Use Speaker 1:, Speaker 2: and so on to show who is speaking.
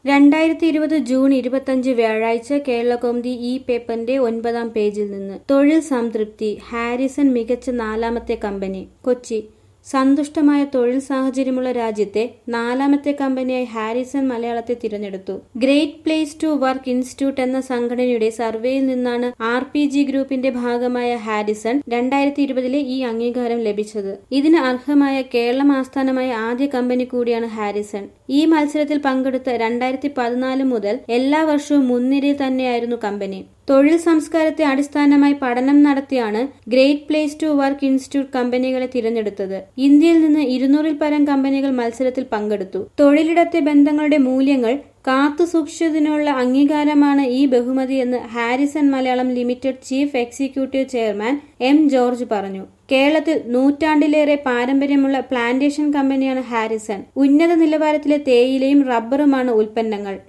Speaker 1: രണ്ടായിരത്തി ഇരുപത് ജൂൺ ഇരുപത്തഞ്ച് വ്യാഴാഴ്ച കേരളകൗമുദി ഈ പേപ്പറിന്റെ ഒൻപതാം പേജിൽ നിന്ന് തൊഴിൽ സംതൃപ്തി ഹാരിസൺ മികച്ച നാലാമത്തെ കമ്പനി കൊച്ചി സന്തുഷ്ടമായ തൊഴിൽ സാഹചര്യമുള്ള രാജ്യത്തെ നാലാമത്തെ കമ്പനിയായി ഹാരിസൺ മലയാളത്തെ തിരഞ്ഞെടുത്തു great place to work institute എന്ന സംഘടനയുടെ സർവേയിൽ നിന്നാണ് ആർ പി ജി ഗ്രൂപ്പിന്റെ ഭാഗമായ ഹാരിസൺ രണ്ടായിരത്തി ഇരുപതിലെ ഈ അംഗീകാരം ലഭിച്ചത് ഇതിന് അർഹമായ കേരളം ആസ്ഥാനമായ ആദ്യ കമ്പനി കൂടിയാണ് ഹാരിസൺ ഈ മത്സരത്തിൽ പങ്കെടുത്ത രണ്ടായിരത്തി പതിനാല് മുതൽ എല്ലാ വർഷവും മുൻനിരയിൽ തന്നെയായിരുന്നു കമ്പനി തൊഴിൽ സംസ്കാരത്തെ അടിസ്ഥാനമായി പഠനം നടത്തിയാണ് great place to work institute കമ്പനികളെ തിരഞ്ഞെടുത്തത് ഇന്ത്യയിൽ നിന്ന് ഇരുന്നൂറിൽ പരം കമ്പനികൾ മത്സരത്തിൽ പങ്കെടുത്തു തൊഴിലിടത്തെ ബന്ധങ്ങളുടെ മൂല്യങ്ങൾ കാത്തു സൂക്ഷിച്ചതിനുള്ള അംഗീകാരമാണ് ഈ ബഹുമതി എന്ന് Harrison Malayalam limited chief executive chairman M George പറഞ്ഞു കേരളത്തിൽ നൂറ്റാണ്ടിലേറെ പാരമ്പര്യമുള്ള പ്ലാന്റേഷൻ കമ്പനിയാണ് ഹാരിസൺ ഉന്നത നിലവാരത്തിലെ തേയിലയും റബ്ബറുമാണ് ഉൽപ്പന്നങ്ങൾ